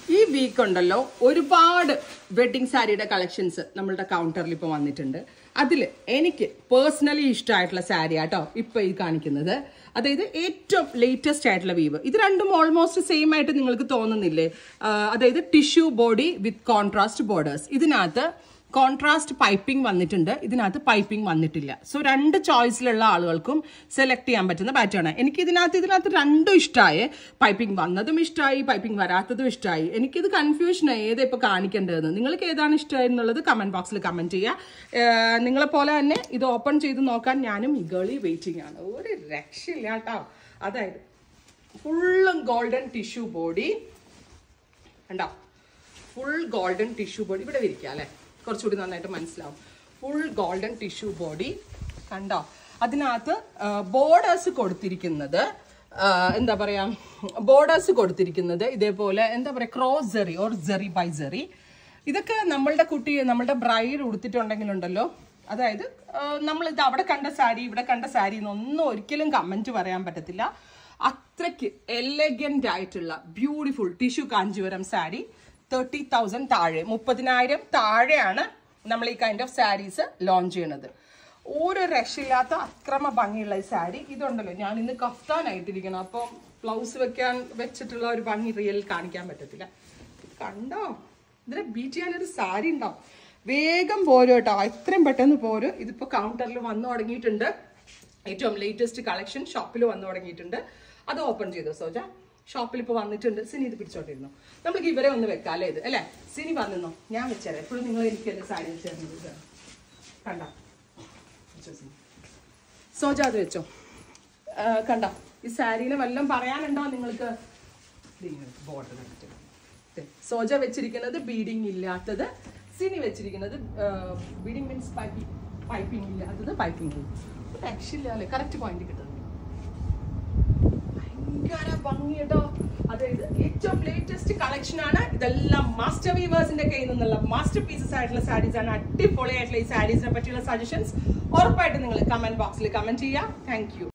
ഈ വീക്ക് ഉണ്ടല്ലോ ഒരുപാട് വെഡിങ് സാരിയുടെ കളക്ഷൻസ് നമ്മളുടെ കൗണ്ടറിൽ ഇപ്പോൾ വന്നിട്ടുണ്ട് അതിൽ എനിക്ക് പേഴ്സണലി ഇഷ്ടമായിട്ടുള്ള സാരി ആട്ടോ ഇപ്പോൾ ഈ കാണിക്കുന്നത് അതായത് ഏറ്റവും ലേറ്റസ്റ്റ് ആയിട്ടുള്ള വീവ് ഇത് രണ്ടും ഓൾമോസ്റ്റ് സെയിം ആയിട്ട് നിങ്ങൾക്ക് തോന്നുന്നില്ലേ ആ, അതായത് tissue body with contrast borders ഇതിനകത്ത് കോൺട്രാസ്റ്റ് പൈപ്പിംഗ് വന്നിട്ടുണ്ട് ഇതിനകത്ത് പൈപ്പിംഗ് വന്നിട്ടില്ല സോ രണ്ട് ചോയ്സിലുള്ള ആളുകൾക്കും സെലക്ട് ചെയ്യാൻ പറ്റുന്ന പാറ്റേൺ എനിക്ക് ഇതിനകത്ത് ഇതിനകത്ത് രണ്ടും ഇഷ്ടമായി പൈപ്പിംഗ് വന്നതും ഇഷ്ടമായി പൈപ്പിംഗ് വരാത്തതും ഇഷ്ടമായി എനിക്കിത് കൺഫ്യൂഷനായി ഏതാ ഇപ്പോൾ കാണിക്കേണ്ടതെന്ന് നിങ്ങൾക്ക് ഏതാണ് ഇഷ്ടമായി എന്നുള്ളത് കമന്റ് ബോക്സിൽ കമന്റ് ചെയ്യുക നിങ്ങളെ പോലെ തന്നെ ഇത് ഓപ്പൺ ചെയ്ത് നോക്കാൻ ഞാനും ഇഗളി വെയിറ്റിംഗ് ആണ് ഒരു രക്ഷയില്ല കേട്ടോ അതായത് ഫുള്ളും ഗോൾഡൻ ടിഷ്യൂ ബോഡി കണ്ടോ ഫുൾ ഗോൾഡൻ ടിഷ്യൂ ബോഡി ഇവിടെ വിരിക്കാം അല്ലേ കുറച്ചുകൂടി നന്നായിട്ട് മനസ്സിലാവും ഫുൾ ഗോൾഡൻ ടിഷ്യൂ ബോഡി കണ്ടോ അതിനകത്ത് ബോർഡേഴ്സ് കൊടുത്തിരിക്കുന്നത് ആ, എന്താ പറയാ ബോർഡേഴ്സ് കൊടുത്തിരിക്കുന്നത് ഇതേപോലെ എന്താ പറയാ ക്രോസ് ജെറി ഓർ ജെറി ബൈ ജെറി ഇതൊക്കെ നമ്മളുടെ കുട്ടി നമ്മളുടെ ബ്രൈഡ് ഉടുത്തിട്ടുണ്ടെങ്കിലുണ്ടല്ലോ അതായത് നമ്മൾ ഇത് അവിടെ കണ്ട സാരി ഇവിടെ കണ്ട സാരി എന്നൊന്നും ഒരിക്കലും കമന്റ് പറയാൻ പറ്റത്തില്ല അത്രയ്ക്ക് എലഗന്റ് ആയിട്ടുള്ള beautiful tissue Kanchivaram sari thirty thousand താഴെ മുപ്പതിനായിരം താഴെയാണ് നമ്മൾ ഈ കൈൻഡ് ഓഫ് സാരീസ് ലോഞ്ച് ചെയ്യണത് ഒരു രക്ഷയില്ലാത്ത അക്രമ ഭംഗിയുള്ള ഈ സാരി ഇതുണ്ടല്ലോ ഞാൻ ഇന്ന് കഫ്താനായിട്ടിരിക്കണം അപ്പം ബ്ലൗസ് വെക്കാൻ വെച്ചിട്ടുള്ള ഒരു ഭംഗി റിയൽ കാണിക്കാൻ പറ്റത്തില്ല ഇത് കണ്ടോ ഇതിനെ ബീറ്റ് ചെയ്യാനൊരു സാരി ഉണ്ടാവും വേഗം പോരും കേട്ടോ എത്രയും പെട്ടെന്ന് പോരും ഇതിപ്പോ കൗണ്ടറിൽ വന്നു തുടങ്ങിയിട്ടുണ്ട് ഏറ്റവും ലേറ്റസ്റ്റ് കളക്ഷൻ ഷോപ്പിൽ വന്നു തുടങ്ങിയിട്ടുണ്ട് അത് ഓപ്പൺ ചെയ്തു സോജ ഷോപ്പിൽ ഇപ്പോൾ വന്നിട്ടുണ്ട് സിനി ഇത് പിടിച്ചോട്ടിരുന്നു നമുക്ക് ഇവരെ ഒന്ന് വെക്കാല്ലേ ഇത് അല്ലേ സിനി വന്നിരുന്നോ ഞാൻ വെച്ചേരാം എപ്പോഴും നിങ്ങൾ എനിക്കല്ലേ സാരി വെച്ചേരുന്നത് കണ്ട സോജ അത് വെച്ചോ ആ, കണ്ടോ ഈ സാരിയിൽ വല്ലതും പറയാനുണ്ടോ നിങ്ങൾക്ക് ബോർഡർ സോജ വെച്ചിരിക്കുന്നത് ബീഡിങ് ഇല്ലാത്തത് സിനി വെച്ചിരിക്കുന്നത് ബീഡിങ് മീൻസ് പൈപ്പിംഗ് പൈപ്പിംഗ് ഇല്ലാത്തത് പൈപ്പിംഗ് രക്ഷയില്ല അല്ലേ കറക്റ്റ് പോയിന്റ് കിട്ടുന്നത് ഭയങ്കര ഭംഗി കേട്ടോ അതായത് ഏറ്റവും ലേറ്റസ്റ്റ് കളക്ഷൻ ആണ് ഇതെല്ലാം മാസ്റ്റർ വീവേഴ്സിന്റെ കയ്യിൽ നിന്നുള്ള മാസ്റ്റർ പീസസ് ആയിട്ടുള്ള സാരീസ് ആണ് അടിപൊളിയായിട്ടുള്ള ഈ സാരീസിനെ പറ്റിയുള്ള സജഷൻസ് ഉറപ്പായിട്ട് നിങ്ങൾ കമന്റ് ബോക്സിൽ കമന്റ് ചെയ്യാം താങ്ക് യു